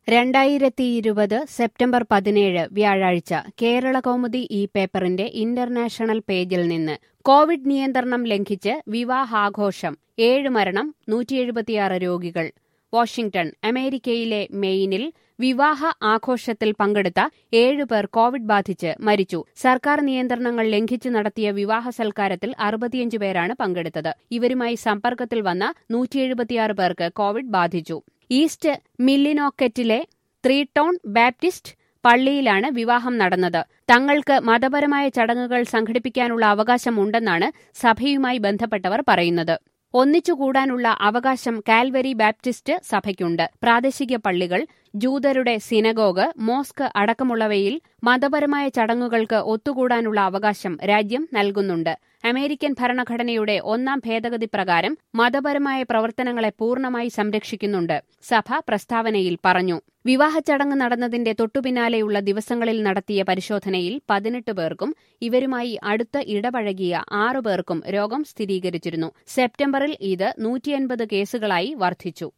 രണ്ടായിരത്തി ഇരുപത് സെപ്റ്റംബർ പതിനേഴ് വ്യാഴാഴ്ച കേരള കൗമുദി ഈ പേപ്പറിന്റെ ഇന്റർനാഷണൽ പേജിൽ നിന്ന് കോവിഡ് നിയന്ത്രണം ലംഘിച്ച് വിവാഹാഘോഷം ഏഴ് മരണം നൂറ്റി എഴുപത്തിയാറ് രോഗികൾ വാഷിംഗ്ടൺ അമേരിക്കയിലെ മെയിനിൽ വിവാഹ ആഘോഷത്തിൽ പങ്കെടുത്ത ഏഴുപേർ കോവിഡ് ബാധിച്ച് മരിച്ചു സർക്കാർ നിയന്ത്രണങ്ങൾ ലംഘിച്ച് നടത്തിയ വിവാഹ സൽക്കാരത്തിൽ അറുപത്തിയഞ്ച് പേരാണ് പങ്കെടുത്തത് ഇവരുമായി സമ്പർക്കത്തിൽ വന്ന നൂറ്റി എഴുപത്തിയാറ് പേർക്ക് കോവിഡ് ബാധിച്ചു ഈസ്റ്റ് മില്ലിനോക്കറ്റിലെ ത്രീ ടൗൺ ബാപ്റ്റിസ്റ്റ് പള്ളിയിലാണ് വിവാഹം നടന്നത് തങ്ങൾക്ക് മതപരമായ ചടങ്ങുകൾ സംഘടിപ്പിക്കാനുള്ള അവകാശമുണ്ടെന്നാണ് സഭയുമായി ബന്ധപ്പെട്ടവർ പറയുന്നത് ഒന്നിച്ചുകൂടാനുള്ള അവകാശം കാൽവരി ബാപ്റ്റിസ്റ്റ് സഭയ്ക്കുണ്ട് പ്രാദേശിക പള്ളികൾ ജൂതരുടെ സിനഗോഗ് മോസ്ക് അടക്കമുള്ളവയിൽ മതപരമായ ചടങ്ങുകൾക്ക് ഒത്തുകൂടാനുള്ള അവകാശം രാജ്യം നൽകുന്നുണ്ട് അമേരിക്കൻ ഭരണഘടനയുടെ ഒന്നാം ഭേദഗതി പ്രകാരം മതപരമായ പ്രവർത്തനങ്ങളെ പൂർണ്ണമായി സംരക്ഷിക്കുന്നുണ്ട് സഭ പ്രസ്താവനയിൽ പറഞ്ഞു വിവാഹ ചടങ്ങ് നടന്നതിന്റെ തൊട്ടുപിന്നാലെയുള്ള ദിവസങ്ങളിൽ നടത്തിയ പരിശോധനയിൽ പതിനെട്ട് പേർക്കും ഇവരുമായി അടുത്ത് ഇടപഴകിയ ആറു പേർക്കും രോഗം സ്ഥിരീകരിച്ചിരുന്നു സെപ്റ്റംബറിൽ ഇത് നൂറ്റിയൻപത് കേസുകളായി വർദ്ധിച്ചു